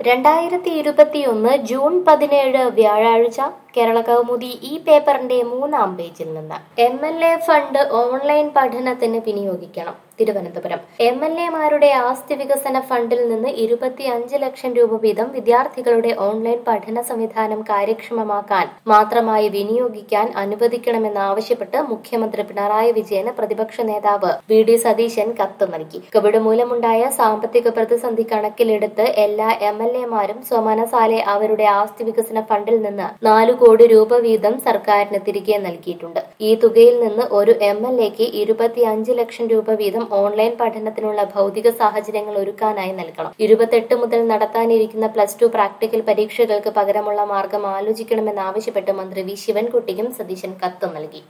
രണ്ടായിരത്തി ഇരുപത്തിയൊന്ന് ജൂൺ പതിനേഴ് വ്യാഴാഴ്ച കേരള കൗമുദി ഈ പേപ്പറിന്റെ മൂന്നാം പേജിൽ നിന്ന് M L A fund online പഠനത്തിന് വിനിയോഗിക്കണം തിരുവനന്തപുരം എം എൽ എമാരുടെ ആസ്തി വികസന ഫണ്ടിൽ നിന്ന് ഇരുപത്തിയഞ്ച് ലക്ഷം രൂപ വീതം വിദ്യാർത്ഥികളുടെ ഓൺലൈൻ പഠന സംവിധാനം കാര്യക്ഷമമാക്കാൻ മാത്രമായി വിനിയോഗിക്കാൻ അനുവദിക്കണമെന്നാവശ്യപ്പെട്ട് മുഖ്യമന്ത്രി പിണറായി വിജയന് പ്രതിപക്ഷ നേതാവ് വി ഡി സതീശൻ കത്ത് നൽകി കോവിഡ് മൂലമുണ്ടായ സാമ്പത്തിക പ്രതിസന്ധി കണക്കിലെടുത്ത് എല്ലാ എം എൽ എമാരും സ്വമനസാലെ അവരുടെ ആസ്തി വികസന ഫണ്ടിൽ നിന്ന് നാലു കോടി രൂപ വീതം സർക്കാരിന് തിരികെ നൽകിയിട്ടുണ്ട് ഈ തുകയിൽ നിന്ന് ഒരു എം എൽ എക്ക് ഇരുപത്തിയഞ്ച് ലക്ഷം രൂപ വീതം ഓൺലൈൻ പഠനത്തിനുള്ള ഭൗതിക സാഹചര്യങ്ങൾ ഒരുക്കാനായി നൽകണം ഇരുപത്തെട്ട് മുതൽ നടത്താനിരിക്കുന്ന പ്ലസ് ടു പ്രാക്ടിക്കൽ പരീക്ഷകൾക്ക് പകരമുള്ള മാർഗം ആലോചിക്കണമെന്നാവശ്യപ്പെട്ട് മന്ത്രി വി ശിവൻകുട്ടിയും സതീശൻ കത്ത് നൽകി